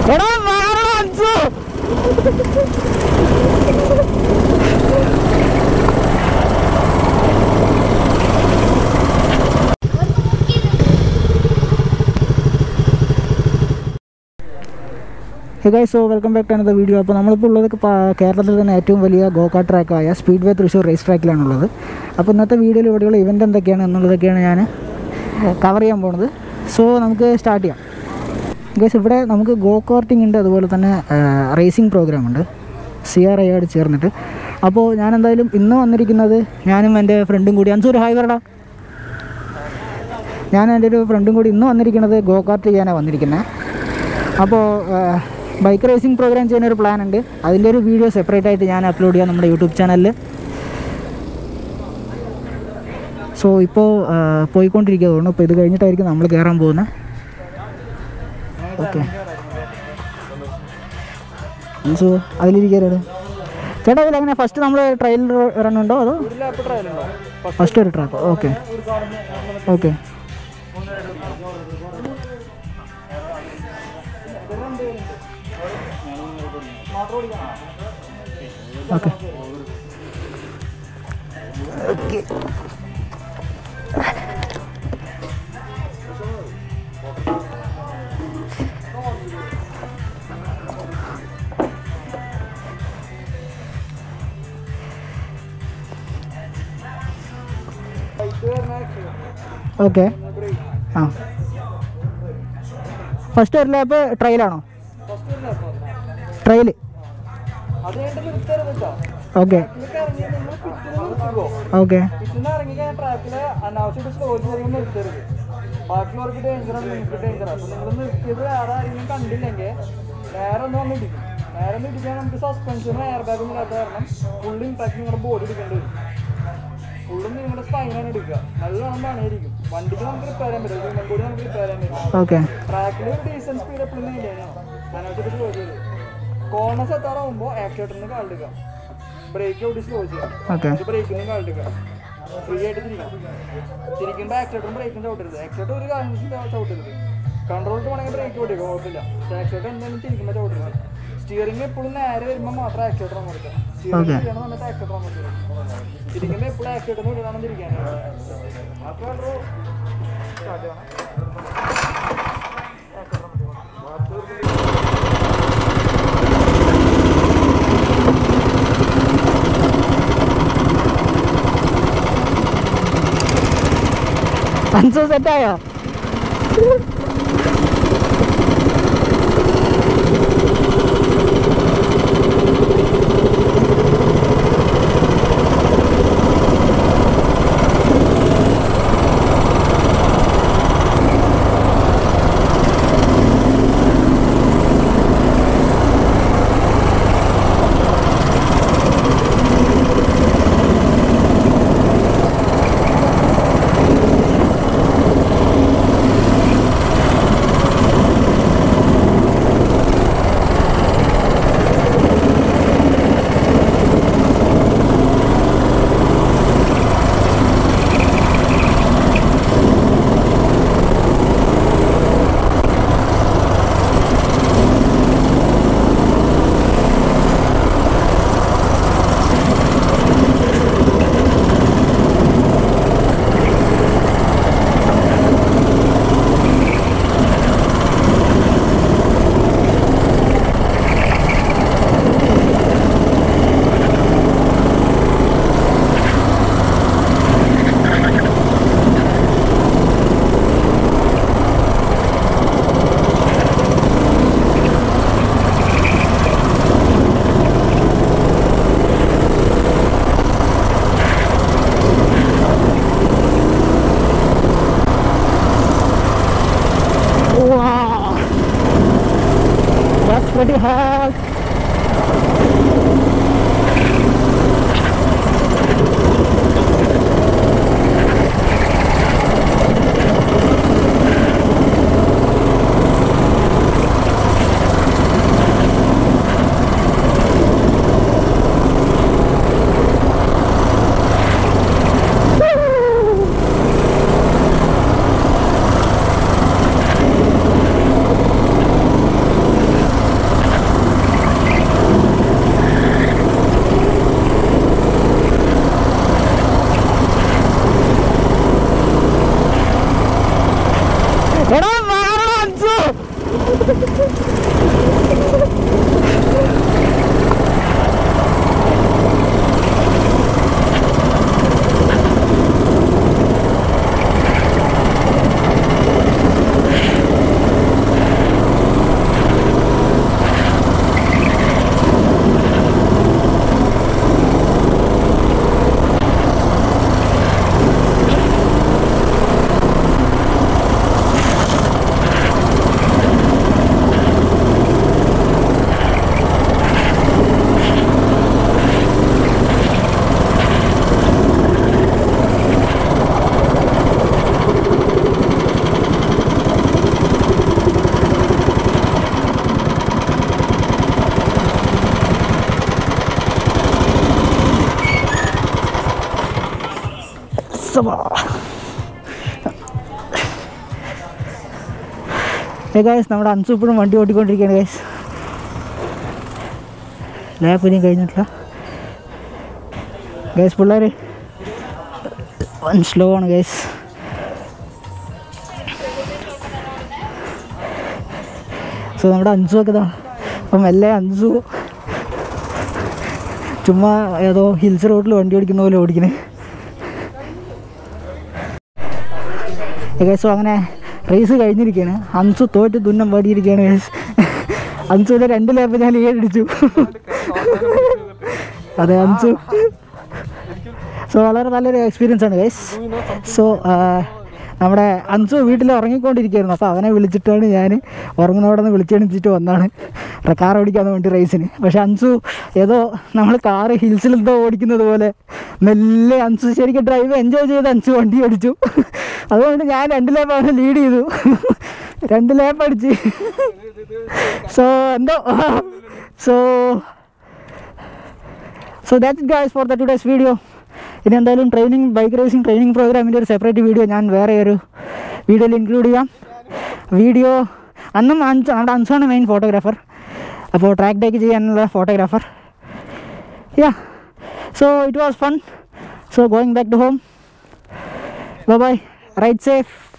എടാ മാറടാ Ansu hey guys so welcome back to another video അപ്പോൾ നമ്മളിപ്പോൾ ഉള്ളത് പ- കേരളത്തിൽ തന്നെ ഏറ്റവും വലിയ ഗോകാ ട്രാക്കായ സ്പീഡ് വേ തൃശ്ശൂർ റേസ് ട്രാക്കിലാണുള്ളത് അപ്പോൾ ഇന്നത്തെ വീഡിയോയിൽ ഇവിടെയുള്ള ഇവൻ്റ് എന്തൊക്കെയാണ് എന്നുള്ളതൊക്കെയാണ് ഞാൻ കവർ ചെയ്യാൻ പോകുന്നത് സോ നമുക്ക് സ്റ്റാർട്ട് ചെയ്യാം ഗൈസ് ഇവിടെ നമുക്ക് ഗോ കാർട്ടിംഗ് ഉണ്ട് അതുപോലെ തന്നെ റേസിംഗ് പ്രോഗ്രാം ഉണ്ട് സി ആർ ഐ ആയിട്ട് ചേർന്നിട്ട് അപ്പോൾ ഞാൻ എന്തായാലും ഇന്ന് വന്നിരിക്കുന്നത് ഞാനും എൻ്റെ ഫ്രണ്ടും കൂടി അഞ്ചൂർ ഹായ് പറടാ ഞാൻ എൻ്റെ ഒരു ഫ്രണ്ടും കൂടി ഇന്ന് വന്നിരിക്കുന്നത് ഗോ കാർട്ട് ചെയ്യാനാണ് വന്നിരിക്കുന്നത് അപ്പോൾ ബൈക്ക് റേസിംഗ് പ്രോഗ്രാം ചെയ്യുന്ന ഒരു പ്ലാൻ ഉണ്ട് അതിൻ്റെ ഒരു വീഡിയോ സെപ്പറേറ്റ് ആയിട്ട് ഞാൻ അപ്ലോഡ് ചെയ്യാം നമ്മുടെ യൂട്യൂബ് ചാനലിൽ സോ ഇപ്പോൾ പോയിക്കൊണ്ടിരിക്കുക തോന്നുന്നു ഇപ്പോൾ ഇത് കഴിഞ്ഞിട്ടായിരിക്കും നമ്മൾ കയറാൻ പോകുന്നത് ഓക്കെ സോ അതിലിരിക്കാനാണ് ചേട്ടാ അതിൽ എങ്ങനെ ഫസ്റ്റ് നമ്മൾ ട്രയൽ റൺ ഉണ്ടോ അതോ ഫസ്റ്റ് ഒരു track okay okay okay okay okay ആ ഫസ്റ്റ് ഒരു ലാപ്പ് ട്രയലാണോ ട്രയൽ ഓക്കെ ഓക്കെ ബാക്കിയുള്ളവർക്ക് ഡേഞ്ചറാണ് നിങ്ങൾക്ക് ഡേഞ്ചറാണ് അപ്പൊ നിങ്ങൾ നിർത്തിയത് വേറെ ആരെങ്കിലും കണ്ടില്ലെങ്കിൽ നേരെ ഒന്ന് വന്ന് ഇടിക്കും നേരെ ഒന്ന് ഇടിക്കാൻ നമുക്ക് സസ്പെൻഷനും എയർ ബാഗും ഇല്ലാത്ത കാരണം ഫുൾ ഇമ്പാക്ട് നിങ്ങളുടെ ബോഡി എടുക്കേണ്ടി വരും ഫുള്ളും നിങ്ങളുടെ സ്പൈനാണ് എടുക്കുക നല്ലോണം പണിയായിരിക്കും വണ്ടിക്ക് നമുക്ക് റിപ്പയർ ചെയ്യാൻ പറ്റില്ല ഹ്യൂമൻ ബോഡി നമുക്ക് റിപ്പയർ ചെയ്യാൻ പറ്റില്ല ഓക്കെ ട്രാക്കിൽ ഒരു ഡീസൻറ്റ് സ്പീഡ് എപ്പോഴും മെയിൻറ്റെയിൻ ചെയ്യണം അതിനകത്ത് സ്ലോ ചെയ്ത് കോർണസ് എത്താറാകുമ്പോൾ ആക്സിഡന്റിന് കാലെടുക്കുക ബ്രേക്ക് ഓടി സ്ലോ ചെയ്യാം ഓക്കെ ബ്രേക്കിൽ നിന്ന് കാലെടുക്കുക ഫ്രീ ആയിട്ട് തിരിക്കാം തിരിക്കുമ്പോൾ ആക്സിഡന്റും ബ്രേക്കും ചവിട്ടരുത് ആക്സിഡന്റ് ഒരു കാര്യം ചവിട്ടരുത് കൺട്രോൾ വേണമെങ്കിൽ ബ്രേക്ക് ഓടിക്കുക കുഴപ്പമില്ല ആക്സിഡന്റ് എന്തായാലും തിരിക്കുമ്പോൾ ചവിട്ടരുത് സ്റ്റിയറിംഗ് എപ്പോഴും നേരെ വരുമ്പോൾ മാത്രം ആക്സിഡന്റ് ഓൺ കൊടുക്കുക സ്റ്റിയറിംഗ് ചെയ്യണ സമയത്ത് ആക്സിഡന്റ് ഓൺ കൊടുക്കുക തിരിക്കുമ്പോൾ എപ്പോഴും ആക്സിഡന്റ് വിടണം തിരിക്കാനായിട്ട് അപ്പോൾ കൺട്രോൾ സ്റ്റാർട്ട് ചെയ്യണം അൻസു സെറ്റായോ Wow. That's pretty hard. Guys നമ്മുടെ അൻസു ഇപ്പോഴും വണ്ടി ഓട്ടിക്കൊണ്ടിരിക്കുകയാണ് ഗൈസ് ലാപ്പ് ഇനിയും കഴിഞ്ഞിട്ടില്ല ഗൈസ് പിള്ളേർ വൺ സ്ലോ ആണ് ഗൈസ് സോ നമ്മുടെ അൻസു ഒക്കെ ഇതാ അപ്പം എല്ലാ അൻസു ചുമ്മാ ഏതോ ഹിൽസ് റോഡിൽ വണ്ടി ഓടിക്കുന്ന പോലെ ഓടിക്കണേ ഏകദേശം അങ്ങനെ റേസ് കഴിഞ്ഞിരിക്കുകയാണ് അൻസു തോറ്റ് തുന്നം പാടിയിരിക്കുകയാണ് guys. അൻസുവിൻ്റെ രണ്ട് ലാപ്പ് ഞാൻ ഏഴടിച്ചു അതെ അൻസു സോ വളരെ നല്ലൊരു എക്സ്പീരിയൻസ് ആണ് ഗൈസ് സോ നമ്മുടെ അൻസു വീട്ടിൽ ഉറങ്ങിക്കൊണ്ടിരിക്കുകയായിരുന്നു അപ്പോൾ അവനെ വിളിച്ചിട്ടാണ് ഞാൻ ഉറങ്ങുന്നവിടെ നിന്ന് വിളിച്ചെണിച്ചിട്ട് വന്നാണ് കാർ ഓടിക്കാൻ വേണ്ടി റേസിന് പക്ഷെ അൻസു ഏതോ നമ്മൾ കാറ് ഹിൽസിൽ എന്തോ ഓടിക്കുന്നത് പോലെ മെല്ലെ അൻസു ശരിക്കും ഡ്രൈവ് എൻജോയ് ചെയ്ത് അൻസു വണ്ടി ഓടിച്ചു അതുകൊണ്ട് ഞാൻ രണ്ട് ലാപ്പ് അവനെ ലീഡ് ചെയ്തു രണ്ട് ലാപ്പ് അടിച്ച് സോ എന്തോ so so that's guys for the today's video ഇനി എന്തായാലും ട്രെയിനിങ് ബൈക്ക് റേസിംഗ് ട്രെയിനിങ് പ്രോഗ്രാമിൻ്റെ ഒരു സെപ്പറേറ്റ് വീഡിയോ ഞാൻ വേറെ ഒരു വീഡിയോയിൽ ഇൻക്ലൂഡ് ചെയ്യാം വീഡിയോ അന്നും അഞ്ച് നമ്മുടെ അഞ്ചാണ് മെയിൻ ഫോട്ടോഗ്രാഫർ അപ്പോൾ ട്രാക്ക് ഡേക്ക് ചെയ്യാനുള്ള photographer yeah so it was fun so going back to home bye bye ride safe